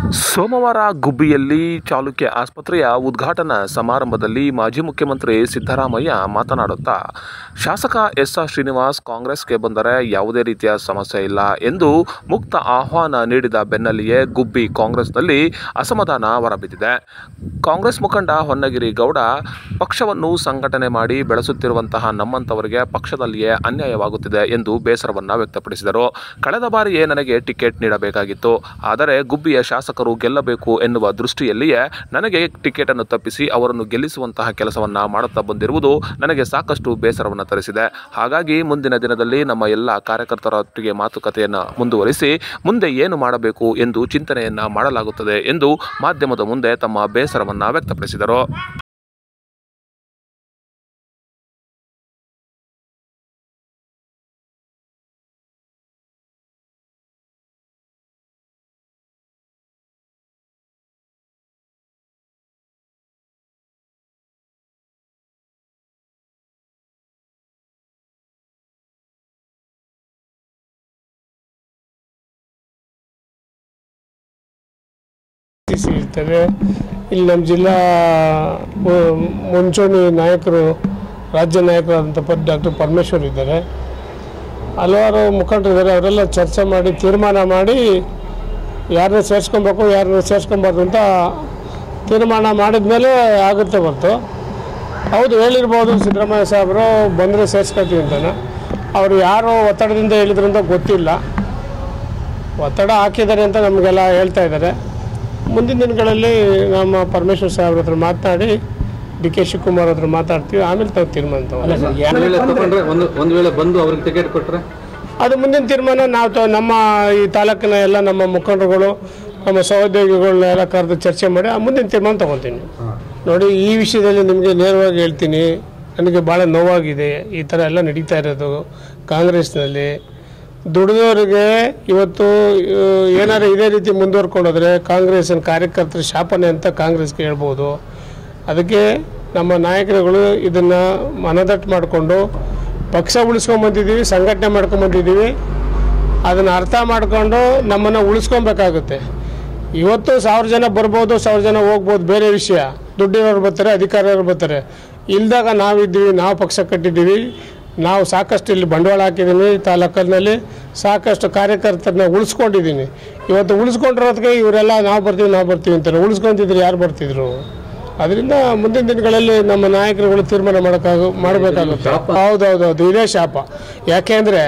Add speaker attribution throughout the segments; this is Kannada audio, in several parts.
Speaker 1: ಸೋಮವಾರ ಗುಬ್ಬಿಯಲ್ಲಿ ಚಾಲುಕ್ಯ ಆಸ್ಪತ್ರೆಯ ಉದ್ಘಾಟನಾ ಸಮಾರಂಭದಲ್ಲಿ ಮಾಜಿ ಮುಖ್ಯಮಂತ್ರಿ ಸಿದ್ದರಾಮಯ್ಯ ಮಾತನಾಡುತ್ತಾ ಶಾಸಕ ಎಸ್ ಆರ್ ಶ್ರೀನಿವಾಸ್ ಕಾಂಗ್ರೆಸ್ಗೆ ಬಂದರೆ ಯಾವುದೇ ರೀತಿಯ ಸಮಸ್ಯೆ ಇಲ್ಲ ಎಂದು ಮುಕ್ತ ಆಹ್ವಾನ ನೀಡಿದ ಬೆನ್ನಲ್ಲಿಯೇ ಗುಬ್ಬಿ ಕಾಂಗ್ರೆಸ್ನಲ್ಲಿ ಅಸಮಾಧಾನ ಹೊರಬಿದ್ದಿದೆ ಕಾಂಗ್ರೆಸ್ ಮುಖಂಡ ಹೊನ್ನಗಿರಿ ಗೌಡ ಪಕ್ಷವನ್ನು ಸಂಘಟನೆ ಮಾಡಿ ಬೆಳೆಸುತ್ತಿರುವಂತಹ ನಮ್ಮಂಥವರಿಗೆ ಪಕ್ಷದಲ್ಲಿಯೇ ಅನ್ಯಾಯವಾಗುತ್ತಿದೆ ಎಂದು ಬೇಸರವನ್ನು ವ್ಯಕ್ತಪಡಿಸಿದರು ಕಳೆದ ಬಾರಿಯೇ ನನಗೆ ಟಿಕೆಟ್ ನೀಡಬೇಕಾಗಿತ್ತು ಆದರೆ ಗುಬ್ಬಿಯ ಶಾಸಕರು ಗೆಲ್ಲಬೇಕು ಎನ್ನುವ ದೃಷ್ಟಿಯಲ್ಲಿಯೇ ನನಗೆ ಟಿಕೆಟ್ ಅನ್ನು ತಪ್ಪಿಸಿ ಅವರನ್ನು ಗೆಲ್ಲಿಸುವಂತಹ ಕೆಲಸವನ್ನ ಮಾಡುತ್ತಾ ಬಂದಿರುವುದು ನನಗೆ ಸಾಕಷ್ಟು ಬೇಸರವನ್ನು ತರಿಸಿದೆ ಹಾಗಾಗಿ ಮುಂದಿನ ದಿನದಲ್ಲಿ ನಮ್ಮ ಎಲ್ಲ ಕಾರ್ಯಕರ್ತರೊಟ್ಟಿಗೆ ಮಾತುಕತೆಯನ್ನು ಮುಂದುವರಿಸಿ ಮುಂದೆ ಏನು ಮಾಡಬೇಕು ಎಂದು ಚಿಂತನೆಯನ್ನ ಮಾಡಲಾಗುತ್ತದೆ ಎಂದು ಮಾಧ್ಯಮದ ಮುಂದೆ ತಮ್ಮ ಬೇಸರವನ್ನ ವ್ಯಕ್ತಪಡಿಸಿದರು
Speaker 2: ಸಿ ಇರ್ತವೆ ಇಲ್ಲಿ ನಮ್ಮ ಜಿಲ್ಲಾ ಮು- ಮುಂಚೂಣಿ ನಾಯಕರು ರಾಜ್ಯ ನಾಯಕರಾದಂಥ ಪ ಡಾಕ್ಟರ್ ಪರಮೇಶ್ವರ್ ಇದ್ದಾರೆ ಹಲವಾರು ಮುಖಂಡರು ಇದ್ದಾರೆ ಅವರೆಲ್ಲ ಚರ್ಚೆ ಮಾಡಿ ತೀರ್ಮಾನ ಮಾಡಿ ಯಾರನ್ನ ಸೇರಿಸ್ಕೊಬೇಕು ಯಾರನ್ನ ಸೇರಿಸ್ಕೊಬಾರ್ದು ಅಂತ ತೀರ್ಮಾನ ಮಾಡಿದ ಮೇಲೆ ಆಗುತ್ತೆ ಹೊರತು ಹೌದು ಹೇಳಿರ್ಬೋದು ಸಿದ್ದರಾಮಯ್ಯ ಸಾಹೇಬರು ಬಂದರೆ ಸೇರಿಸ್ಕೊತೀವಿ ಅಂತಾನೆ ಅವರು ಯಾರು ಒತ್ತಡದಿಂದ ಹೇಳಿದ್ರು ಅಂತ ಗೊತ್ತಿಲ್ಲ ಒತ್ತಡ ಹಾಕಿದ್ದಾರೆ ಅಂತ ನಮಗೆಲ್ಲ ಹೇಳ್ತಾ ಇದ್ದಾರೆ ಮುಂದಿನ ದಿನಗಳಲ್ಲಿ ನಮ್ಮ ಪರಮೇಶ್ವರ್ ಸಾಹೇಬ್ರ ಹತ್ರ ಮಾತನಾಡಿ ಡಿ ಕೆ ಶಿವಕುಮಾರ್ ಹತ್ರ ಮಾತಾಡ್ತೀವಿ ಆಮೇಲೆ ತಾವು ತೀರ್ಮಾನ ತಗೊಂಡು
Speaker 3: ಒಂದು ವೇಳೆ ತಗೊಂಡ್ರೆ ಒಂದು ಒಂದು ವೇಳೆ ಬಂದು ಅವ್ರಿಗೆ ಟಿಕೆಟ್ ಕೊಟ್ರೆ
Speaker 2: ಅದು ಮುಂದಿನ ತೀರ್ಮಾನ ನಾವು ತ ನಮ್ಮ ಈ ತಾಲೂಕಿನ ಎಲ್ಲ ನಮ್ಮ ಮುಖಂಡರುಗಳು ನಮ್ಮ ಸಹೋದ್ಯೋಗಿಗಳನ್ನೆಲ್ಲ ಕರೆದು ಚರ್ಚೆ ಮಾಡಿ ಆ ಮುಂದಿನ ತೀರ್ಮಾನ ತಗೊತೀನಿ ನೋಡಿ ಈ ವಿಷಯದಲ್ಲಿ ನಿಮಗೆ ನೇರವಾಗಿ ಹೇಳ್ತೀನಿ ನನಗೆ ಭಾಳ ನೋವಾಗಿದೆ ಈ ಥರ ಎಲ್ಲ ನಡೀತಾ ಇರೋದು ಕಾಂಗ್ರೆಸ್ನಲ್ಲಿ ದುಡಿದವರಿಗೆ ಇವತ್ತು ಆ, ಏನಾದ್ರು ಇದೇ ರೀತಿ ಮುಂದುವರ್ಕೊಂಡೋದ್ರೆ ಕಾಂಗ್ರೆಸ್ಸಿನ ಕಾರ್ಯಕರ್ತರ ಶಾಪನೆ ಅಂತ ಕಾಂಗ್ರೆಸ್ಗೆ ಹೇಳ್ಬೋದು ಅದಕ್ಕೆ ನಮ್ಮ ನಾಯಕರುಗಳು ಇದನ್ನು ಮನದಟ್ಟು ಮಾಡಿಕೊಂಡು ಪಕ್ಷ ಉಳಿಸ್ಕೊಂಬಂದಿದ್ದೀವಿ ಸಂಘಟನೆ ಮಾಡ್ಕೊಂಬಂದಿದ್ದೀವಿ ಅದನ್ನು ಅರ್ಥ ಮಾಡಿಕೊಂಡು ನಮ್ಮನ್ನು ಉಳಿಸ್ಕೊಬೇಕಾಗುತ್ತೆ ಇವತ್ತು ಸಾವಿರ ಜನ ಬರ್ಬೋದು ಸಾವಿರ ಜನ ಹೋಗ್ಬೋದು ಬೇರೆ ವಿಷಯ ದುಡ್ಡಿರೋರು ಬರ್ತಾರೆ ಅಧಿಕಾರಿಯವರು ಬರ್ತಾರೆ ಇಲ್ದಾಗ ನಾವಿದ್ದೀವಿ ನಾವು ಪಕ್ಷ ಕಟ್ಟಿದ್ದೀವಿ ನಾವು ಸಾಕಷ್ಟು ಇಲ್ಲಿ ಬಂಡವಾಳ ಹಾಕಿದ್ದೀನಿ ತಾಲೂಕಿನಲ್ಲಿ ಸಾಕಷ್ಟು ಕಾರ್ಯಕರ್ತರನ್ನ ಉಳಿಸ್ಕೊಂಡಿದ್ದೀನಿ ಇವತ್ತು ಉಳಿಸ್ಕೊಂಡಿರೋದಕ್ಕೆ ಇವರೆಲ್ಲ ನಾವು ಬರ್ತೀವಿ ನಾವು ಬರ್ತೀವಿ ಅಂತಾರೆ ಉಳಿಸ್ಕೊಂತಿದ್ರು ಯಾರು ಬರ್ತಿದ್ರು ಅದರಿಂದ ಮುಂದಿನ ದಿನಗಳಲ್ಲಿ ನಮ್ಮ ನಾಯಕರುಗಳು ತೀರ್ಮಾನ ಮಾಡೋಕ್ಕಾಗ ಮಾಡಬೇಕಾಗುತ್ತೆ ಹೌದೌದೌದು ಇದೇ ಶಾಪ ಯಾಕೆಂದರೆ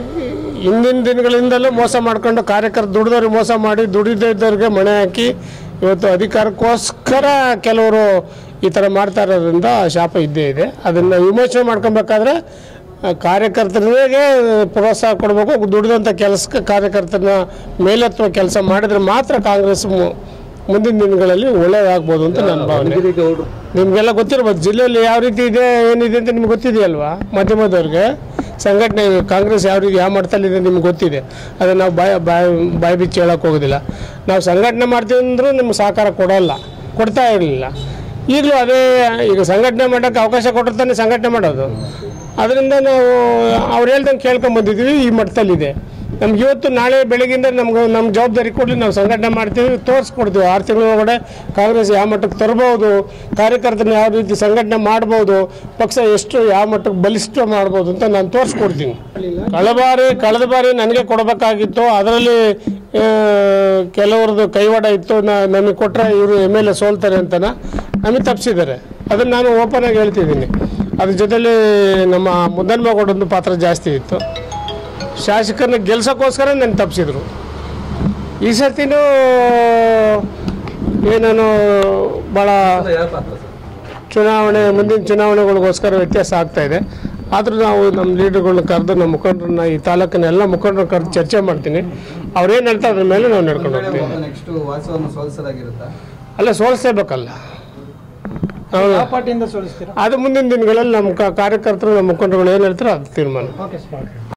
Speaker 2: ಹಿಂದಿನ ದಿನಗಳಿಂದಲೂ ಮೋಸ ಮಾಡ್ಕೊಂಡು ಕಾರ್ಯಕರ್ತ ದುಡಿದವ್ರಿಗೆ ಮೋಸ ಮಾಡಿ ದುಡಿದಿದ್ದವ್ರಿಗೆ ಮಣೆ ಹಾಕಿ ಇವತ್ತು ಅಧಿಕಾರಕ್ಕೋಸ್ಕರ ಕೆಲವರು ಈ ಥರ ಮಾಡ್ತಾ ಇರೋದ್ರಿಂದ ಆ ಶಾಪ ಇದ್ದೇ ಇದೆ ಅದನ್ನು ವಿಮೋಚನೆ ಮಾಡ್ಕೊಬೇಕಾದ್ರೆ ಆ, ಕಾರ್ಯಕರ್ತರಿಗೆ ಪ್ರೋತ್ಸಾಹ ಕೊಡಬೇಕು ದುಡಿದಂಥ ಕೆಲಸಕ್ಕೆ ಕಾರ್ಯಕರ್ತರನ್ನ ಮೇಲೆತ್ತುವ ಕೆಲಸ ಮಾಡಿದ್ರೆ ಮಾತ್ರ ಕಾಂಗ್ರೆಸ್ ಮು- ಮುಂದಿನ ದಿನಗಳಲ್ಲಿ ಒಳ್ಳೆಯದಾಗ್ಬೋದು ಅಂತ ನನ್ನ ಭಾವನೆ
Speaker 3: ಹೊನ್ನಗಿರಿ ಗೌಡ್ರು
Speaker 2: ನಿಮಗೆಲ್ಲ ಗೊತ್ತಿರ್ಬೋದು ಜಿಲ್ಲೆಯಲ್ಲಿ ಯಾವ ರೀತಿ ಇದೆ ಏನಿದೆ ಅಂತ ನಿಮ್ಗೆ ಗೊತ್ತಿದೆಯಲ್ವಾ ಮಾಧ್ಯಮದವ್ರಿಗೆ ಸಂಘಟನೆ ಕಾಂಗ್ರೆಸ್ ಯಾವ ರೀತಿ ಯಾವ ಮಟ್ಟದಲ್ಲಿದೆ ನಿಮ್ಗೆ ಗೊತ್ತಿದೆ ಅದನ್ನು ನಾವು ಬಾಯ ಬಾಯ್ ಬಾಯಿ ಬಿಚ್ಚಿ ಹೇಳೋಕೆ ಹೋಗೋದಿಲ್ಲ ನಾವು ಸಂಘಟನೆ ಮಾಡ್ತೀವಿ ಅಂದರೂ ನಿಮ್ಗೆ ಸಹಕಾರ ಕೊಡೋಲ್ಲ ಕೊಡ್ತಾ ಇರಲಿಲ್ಲ ಈಗಲೂ ಅದೇ ಈಗ ಸಂಘಟನೆ ಮಾಡೋಕ್ಕೆ ಅವಕಾಶ ಕೊಟ್ಟಿರ್ತಾನೆ ಸಂಘಟನೆ ಮಾಡೋದು ಅದರಿಂದ ನಾವು ಅವ್ರು ಹೇಳ್ದಂಗೆ ಕೇಳ್ಕೊಂಬಂದಿದ್ದೀವಿ ಈ ಮಟ್ಟದಲ್ಲಿದೆ ನಮ್ಗೆ ಇವತ್ತು ನಾಳೆ ಬೆಳಗಿಂದ ನಮ್ಗೆ ನಮ್ಮ ಜವಾಬ್ದಾರಿ ಕೊಡಲಿ ನಾವು ಸಂಘಟನೆ ಮಾಡ್ತೀವಿ ತೋರಿಸ್ಕೊಡ್ತೀವಿ ಆರು ತಿಂಗಳ ಒಳಗಡೆ ಕಾಂಗ್ರೆಸ್ ಯಾವ ಮಟ್ಟಕ್ಕೆ ತರ್ಬೋದು ಕಾರ್ಯಕರ್ತರನ್ನ ಯಾವ ರೀತಿ ಸಂಘಟನೆ ಮಾಡ್ಬೋದು ಪಕ್ಷ ಎಷ್ಟು ಯಾವ ಮಟ್ಟಕ್ಕೆ ಬಲಿಷ್ಠ ಮಾಡ್ಬೋದು ಅಂತ ನಾನು ತೋರಿಸ್ಕೊಡ್ತೀನಿ ಕಳೆದ ಬಾರಿ ಕಳೆದ ಬಾರಿ ನನಗೆ ಕೊಡಬೇಕಾಗಿತ್ತು ಅದರಲ್ಲಿ ಕೆಲವ್ರದ್ದು ಕೈವಾಡ ಇತ್ತು ನ- ನಮಗೆ ಕೊಟ್ಟರೆ ಇವರು ಎಮ್ ಎಲ್ ಎ ಸೋಲ್ತಾರೆ ಅಂತನ ನಮಗೆ ತಪ್ಪಿಸಿದ್ದಾರೆ ಅದನ್ನು ನಾನು ಓಪನ್ ಆಗಿ ಹೇಳ್ತಿದ್ದೀನಿ ಅದ್ರ ಜೊತೆಲಿ ನಮ್ಮ ಮುದ್ದನ್ಮಗೌಡೊಂದು ಪಾತ್ರ ಜಾಸ್ತಿ ಇತ್ತು ಶಾಸಕರನ್ನ ಗೆಲ್ಸೋಕ್ಕೋಸ್ಕರ ನನ್ನ ತಪ್ಪಿಸಿದ್ರು ಈ ಸರ್ತಿನೂ ಏನೇನು ಭಾಳ
Speaker 3: ಯಾವ ಪಾತ್ರ ಸರ್
Speaker 2: ಚುನಾವಣೆ ಮುಂದಿನ ಚುನಾವಣೆಗಳಿಗೋಸ್ಕರ ವ್ಯತ್ಯಾಸ ಆಗ್ತಾ ಇದೆ ಆದರೂ ನಾವು ನಮ್ಮ ಲೀಡರ್ಗಳನ್ನ ಕರೆದು ನಮ್ಮ ಮುಖಂಡರನ್ನ ಈ ತಾಲೂಕಿನ ಎಲ್ಲ ಮುಖಂಡರನ್ನ ಕರೆದು ಚರ್ಚೆ ಮಾಡ್ತೀನಿ ಅವ್ರೇನು ಹೇಳ್ತಾರೆ ಅದ್ರ ಮೇಲೆ ನಾವು ನಡ್ಕೊಂಡು ಹೋಗ್ತೀವಿ
Speaker 4: ನೆಕ್ಸ್ಟ್ ವಾಸವನ್ನು ಸೋಲಿಸಲಾಗಿರುತ್ತಾ
Speaker 2: ಅಲ್ಲ ಸೋಲಿಸ್ಲೇಬೇಕಲ್ಲ ಹೌದು
Speaker 5: ಪಾರ್ಟಿಯಿಂದ ಸೋಲಿಸ್ತೀರಾ
Speaker 2: ಅದು ಮುಂದಿನ ದಿನಗಳಲ್ಲಿ ನಮ್ಮ ಕ- ಕಾರ್ಯಕರ್ತರು ನಮ್ಮ ಮುಖಂಡರುಗಳು ಏನು ಹೇಳ್ತಾರೋ ಅದು ತೀರ್ಮಾನ
Speaker 5: ಓಕೆ ಸರ್